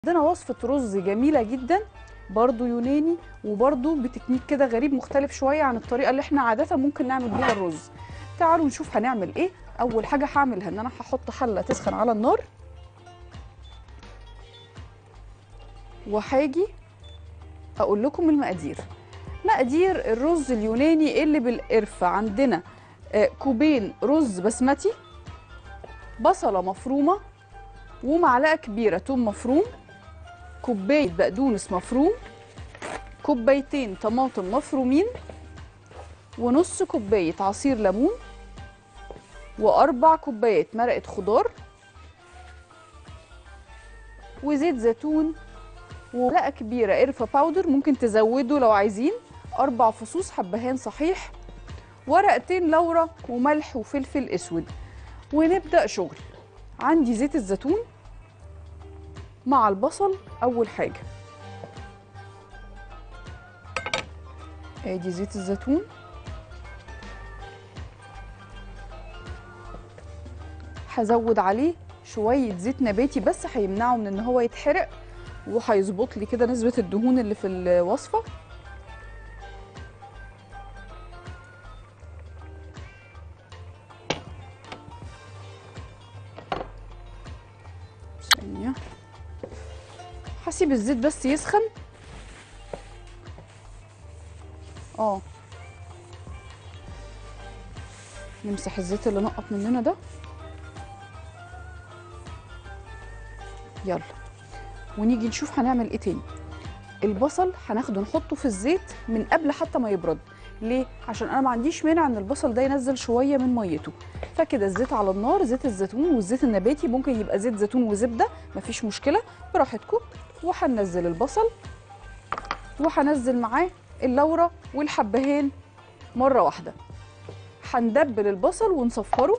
عندنا وصفة رز جميلة جدا برضو يوناني وبرضو بتكنيك كده غريب مختلف شوية عن الطريقة اللي احنا عادة ممكن نعمل بيها الرز تعالوا نشوف هنعمل ايه اول حاجة هعملها ان انا هحط حلة تسخن على النار وهاجي اقول لكم المقادير مقادير الرز اليوناني اللي بالقرفة عندنا آه، كوبين رز بسمتي بصلة مفرومة ومعلقة كبيرة توم مفروم كوباية بقدونس مفروم كوبايتين طماطم مفرومين ونص كوباية عصير ليمون وأربع كوبايات مرقة خضار وزيت زيتون ومعلقة كبيرة قرفة باودر ممكن تزودوا لو عايزين أربع فصوص حبهان صحيح ورقتين لورا وملح وفلفل أسود ونبدأ شغل عندي زيت الزيتون مع البصل اول حاجه ادي زيت الزيتون هزود عليه شويه زيت نباتي بس هيمنعه من ان هو يتحرق وهيظبط لي كده نسبه الدهون اللي في الوصفه ثانيه هسيب الزيت بس يسخن اه نمسح الزيت اللي نقط مننا ده يلا ونيجي نشوف هنعمل ايه تاني البصل هناخده نحطه في الزيت من قبل حتى ما يبرد ليه عشان انا ما عنديش مانع ان البصل ده ينزل شويه من ميته فكده الزيت على النار زيت الزيتون والزيت النباتي ممكن يبقى زيت زيتون وزبده مفيش مشكله براحتكم وهننزل البصل وهنزل معاه اللورة والحبهان مرة واحدة هندبل البصل ونصفره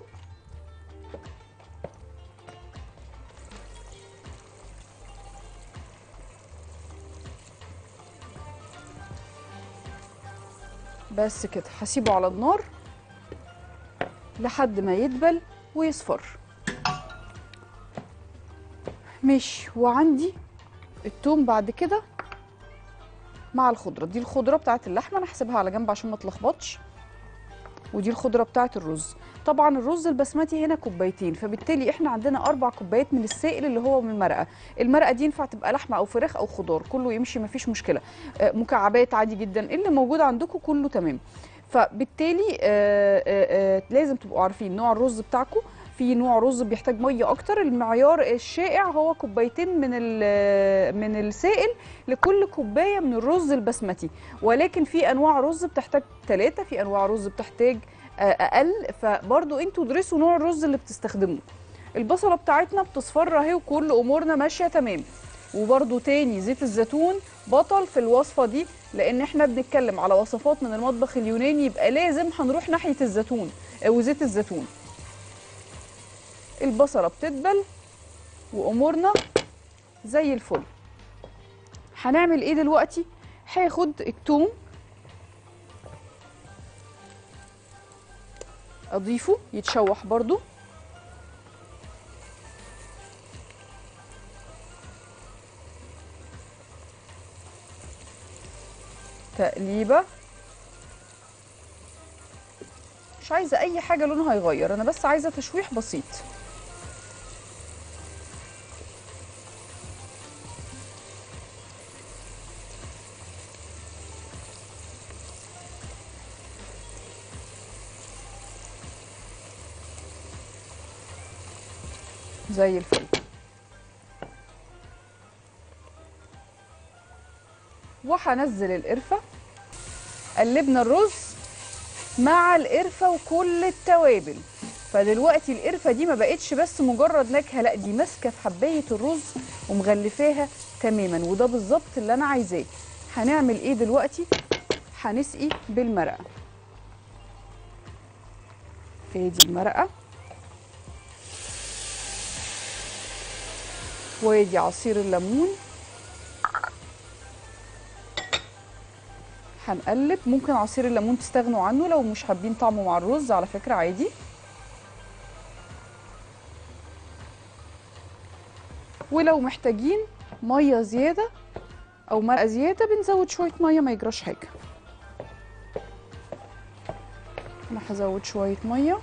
بس كده هسيبه على النار لحد ما يدبل ويصفر ماشي وعندي التوم بعد كده مع الخضره دي الخضره بتاعت اللحمه انا هسيبها على جنب عشان ما تلخبطش ودي الخضره بتاعت الرز طبعا الرز البسمتي هنا كوبايتين فبالتالي احنا عندنا اربع كوبايات من السائل اللي هو من المرقه المرقه دي ينفع تبقى لحمه او فراخ او خضار كله يمشي مفيش مشكله آه، مكعبات عادي جدا اللي موجود عندكم كله تمام فبالتالي آه، آه، آه، لازم تبقوا عارفين نوع الرز بتاعكم في نوع رز بيحتاج ميه اكتر المعيار الشائع هو كوبايتين من ال- من السائل لكل كوبايه من الرز البسمتي ولكن في انواع رز بتحتاج ثلاثه في انواع رز بتحتاج آه، اقل فبرضو انتوا درسوا نوع الرز اللي بتستخدموه البصله بتاعتنا بتصفر اهي وكل امورنا ماشيه تمام وبرضو تاني زيت الزيتون بطل في الوصفه دي لان احنا بنتكلم على وصفات من المطبخ اليوناني يبقى لازم هنروح ناحيه الزيتون آه، وزيت الزيتون البصله بتدبل وامورنا زي الفل هنعمل ايه دلوقتي هاخد التوم اضيفه يتشوح برضو تقليبه مش عايزه اي حاجه لونها يغير انا بس عايزه تشويح بسيط زي الفل وهنزل القرفه قلبنا الرز مع القرفه وكل التوابل فدلوقتي القرفه دي ما بقتش بس مجرد نكهه لا دي ماسكه في حبايه الرز ومغلفاها تماما وده بالظبط اللي انا عايزاه هنعمل ايه دلوقتي هنسقي بالمرقه ادي المرقه وادي عصير الليمون هنقلب ممكن عصير الليمون تستغنوا عنه لو مش حابين طعمه مع الرز على فكرة عادي ولو محتاجين ميه زياده او مرقه زياده بنزود شويه ميه ما يجراش حاجه انا هزود شويه ميه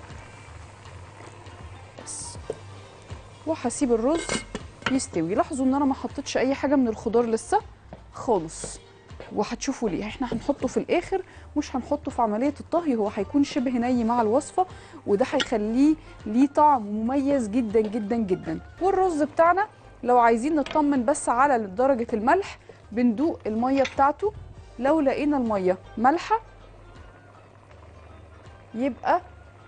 بس وهسيب الرز يستوي لاحظوا ان انا ما حطيتش اي حاجه من الخضار لسه خالص وهتشوفوا ليه احنا هنحطه في الاخر مش هنحطه في عمليه الطهي هو هيكون شبه ني مع الوصفه وده هيخليه ليه طعم مميز جدا جدا جدا والرز بتاعنا لو عايزين نطمن بس على درجه الملح بندوق الميه بتاعته لو لقينا الميه مالحه يبقى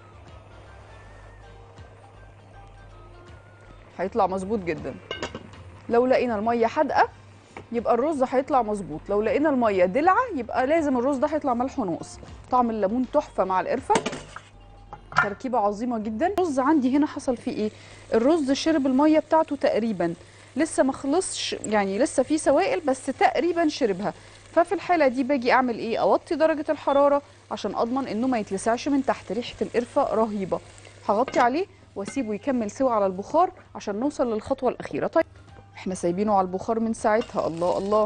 هيطلع مظبوط جدا لو لقينا الميه حادقه يبقى الرز هيطلع مظبوط لو لقينا الميه دلعه يبقى لازم الرز ده هيطلع ملح وناقص طعم الليمون تحفه مع القرفه تركيبه عظيمه جدا الرز عندي هنا حصل فيه ايه الرز شرب الميه بتاعته تقريبا لسه ما خلصش يعني لسه فيه سوائل بس تقريبا شربها ففي الحاله دي باجي اعمل ايه اوطي درجه الحراره عشان اضمن انه ما يتلسعش من تحت ريحه القرفه رهيبه هغطي عليه واسيبه يكمل سوا على البخار عشان نوصل للخطوه الاخيره طيب احنا سايبينه على البخار من ساعتها الله الله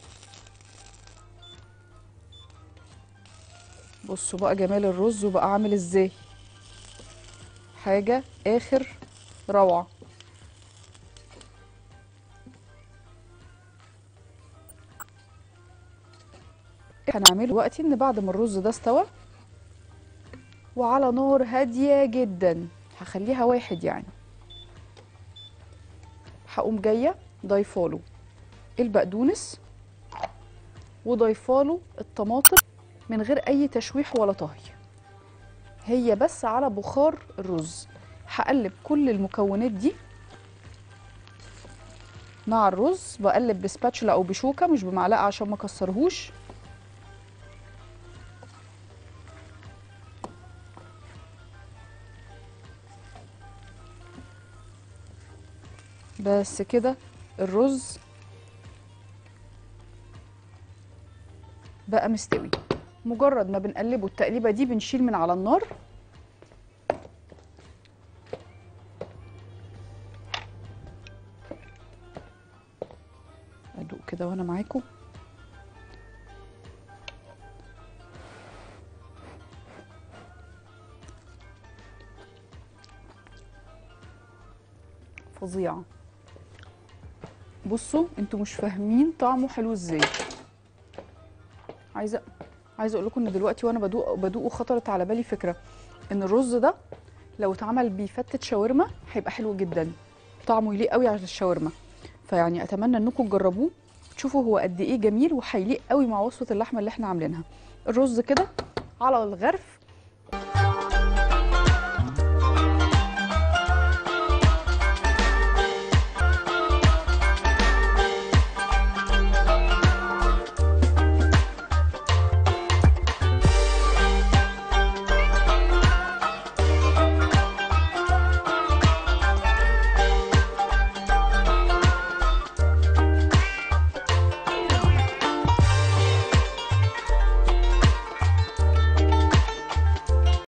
بصوا بقى جمال الرز وبقى عامل ازاي حاجه اخر روعه هنعمله دلوقتي ان بعد ما الرز ده استوى وعلى نار هاديه جدا هخليها واحد يعني هقوم جايه ضايفاله البقدونس وضايفاله الطماطم من غير اي تشويح ولا طهي هي بس على بخار الرز هقلب كل المكونات دي مع الرز بقلب بسباتشولا او بشوكه مش بمعلقه عشان ما اكسرهوش بس كده الرز بقى مستوي مجرد ما بنقلبه التقليبه دي بنشيل من على النار ادوق كده وانا معاكم فظيعه بصوا انتوا مش فاهمين طعمه حلو ازاي عايزه عايزه اقول لكم ان دلوقتي وانا بدوق بدوقه خطرت على بالي فكره ان الرز ده لو اتعمل بيه فتة شاورما هيبقى حلو جدا طعمه يليق قوي على الشاورما فيعني اتمنى انكم تجربوه تشوفوا هو قد ايه جميل وهيليق قوي مع وصفه اللحمه اللي احنا عاملينها الرز كده على الغرف